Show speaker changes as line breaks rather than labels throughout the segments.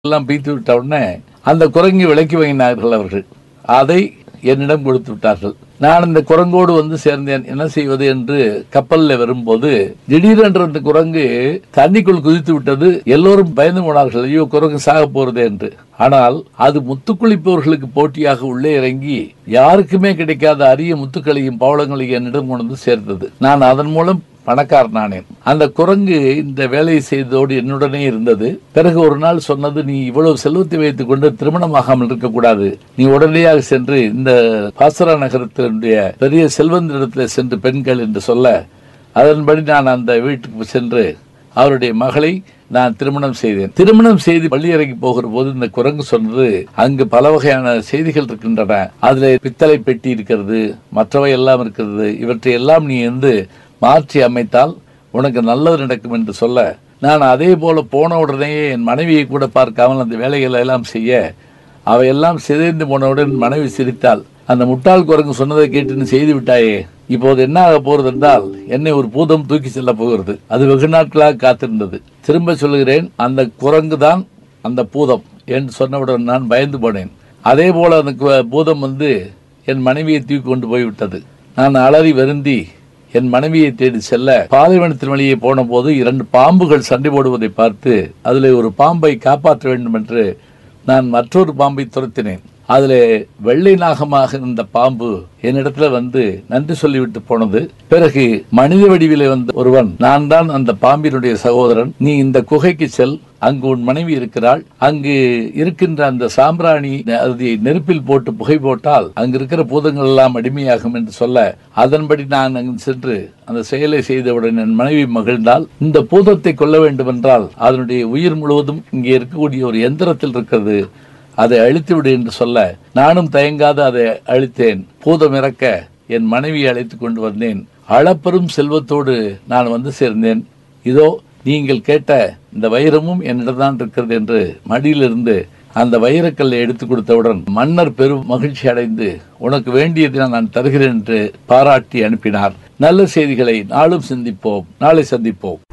எல்லாம் பீத்து விட்ட உடனே அந்த குரங்கை விலக்கி வாங்கினார்கள் அவர்கள் அதை என்னிடம் கொடுத்து விட்டார்கள் நான் இந்த குரங்கோடு வந்து சேர்ந்தேன் என்ன செய்வது என்று கப்பல்ல வரும்போது திடீரென்று அந்த குரங்கு தண்ணிக்குள் குதித்து விட்டது எல்லோரும் பயந்து போனார்கள் ஐயோ குரங்கு சாக போறது என்று ஆனால் அது முத்துக்குளிப்பவர்களுக்கு போட்டியாக உள்ளே இறங்கி யாருக்குமே கிடைக்காத அரிய முத்துக்களையும் பவளங்களையும் என்னிடம் கொண்டு வந்து சேர்த்தது நான் அதன் மூலம் பணக்காரனானேன் அந்த குரங்கு இந்த வேலையை செய்ததோடு என்னுடனே இருந்தது பிறகு ஒரு நாள் சொன்னது நீ இவ்வளவு செல்வத்தை வைத்துக் கொண்டு திருமணமாகாமல் இருக்கக்கூடாது நீ உடனடியாக சென்று இந்த பாசரா நகரத்தினுடைய பெரிய செல்வந்தரிடத்தில் சென்று பெண்கள் என்று சொல்ல அதன்படி நான் அந்த வீட்டுக்கு சென்று அவருடைய மகளை நான் திருமணம் செய்தேன் திருமணம் செய்து பள்ளியறைக்கு போகிற போது இந்த குரங்கு சொன்னது அங்கு பல வகையான செய்திகள் இருக்கின்றன அதுல பித்தளை பெட்டி இருக்கிறது மற்றவை எல்லாம் இருக்கிறது இவற்றை எல்லாம் நீ வந்து மாற்றி அமைத்தால் உனக்கு நல்லது நடக்கும் என்று சொல்ல நான் அதே போல போன உடனேயே என் மனைவியை கூட பார்க்காமல் அந்த வேலைகளை எல்லாம் செய்ய அவையெல்லாம் சிதைந்து போனவுடன் மனைவி சிரித்தாள் அந்த முட்டாள் குரங்கு சொன்னதை கேட்டு நீ செய்து விட்டாயே இப்போது என்ன ஆக போறது என்றால் என்னை ஒரு பூதம் தூக்கி செல்ல போகிறது அது வெகு நாட்களாக காத்திருந்தது திரும்ப சொல்லுகிறேன் அந்த குரங்கு தான் அந்த பூதம் என்று சொன்னவுடன் நான் பயந்து போனேன் அதே போல அந்த கு- பூதம் வந்து என் மனைவியை தூக்கி கொண்டு போய்விட்டது நான் அலறி வருந்தி என் மனைவியை தேடி செல்ல பாலைவனத்தின் வழியே போன போது இரண்டு பாம்புகள் சண்டை போடுவதை பார்த்து அதில் ஒரு பாம்பை காப்பாற்ற வேண்டும் என்று நான் மற்றொரு பாம்பை துரத்தினேன் அதில் வெள்ளை நாகமாக இருந்த பாம்பு என்னிடத்துல வந்து நன்றி சொல்லிவிட்டு போனது பிறகு மனித வடிவிலே வந்த ஒருவன் நான் தான் அந்த பாம்பினுடைய சகோதரன் நீ இந்த குகைக்கு செல் அங்கு உன் மனைவி இருக்கிறாள் அங்கு இருக்கின்ற அந்த சாம்பிராணி அதை நெருப்பில் போட்டு புகை போட்டால் அங்கு இருக்கிற பூதங்கள் எல்லாம் அடிமையாகும் என்று சொல்ல அதன்படி நான் அங்கு சென்று அந்த செயலை செய்தவுடன் என் மனைவி மகிழ்ந்தால் இந்த பூதத்தை கொல்ல வேண்டும் என்றால் அதனுடைய உயிர் முழுவதும் இங்கே இருக்கக்கூடிய ஒரு எந்திரத்தில் இருக்கிறது அதை அழித்து விடு என்று சொல்ல நானும் தயங்காது அதை அழித்தேன் பூதம் இறக்க என் மனைவியை அழைத்துக் கொண்டு வந்தேன் அளப்பெரும் செல்வத்தோடு நான் வந்து சேர்ந்தேன் இதோ நீங்கள் கேட்ட இந்த வைரமும் என்னிடம்தான் இருக்கிறது என்று மடியிலிருந்து அந்த வைரக்கல்லை எடுத்து கொடுத்தவுடன் மன்னர் பெரும் மகிழ்ச்சி அடைந்து உனக்கு வேண்டியதை நான் தருகிறேன் என்று பாராட்டி அனுப்பினார் நல்ல செய்திகளை நாளும் சிந்திப்போம் நாளை சந்திப்போம்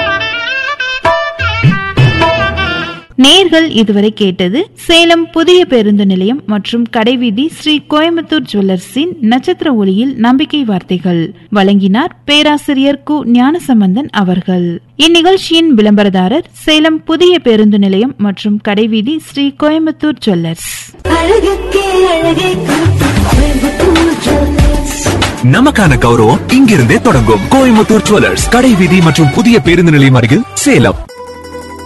நேர்கள் இதுவரை கேட்டது சேலம் புதிய பேருந்து நிலையம் மற்றும் கடைவீதி ஸ்ரீ கோயம்புத்தூர் ஜுவல்லர்ஸின் நட்சத்திர ஒளியில் நம்பிக்கை வார்த்தைகள் வழங்கினார் பேராசிரியர் கு ஞானசம்பந்தன் அவர்கள் இந்நிகழ்ச்சியின் விளம்பரதாரர் சேலம் புதிய பேருந்து நிலையம் மற்றும் கடைவீதி ஸ்ரீ கோயம்புத்தூர் ஜுவல்லர்ஸ்
அழகுக்கே அழகே கோயம்புத்தூர் ஜுவல்லர்ஸ்
நமக்கான கௌரவம் இங்கிருந்தே தொடங்கும் கோயம்புத்தூர் ஜுவல்லர்ஸ் கடை வீதி மற்றும் புதிய பேருந்து நிலையம் அருகில் சேலம்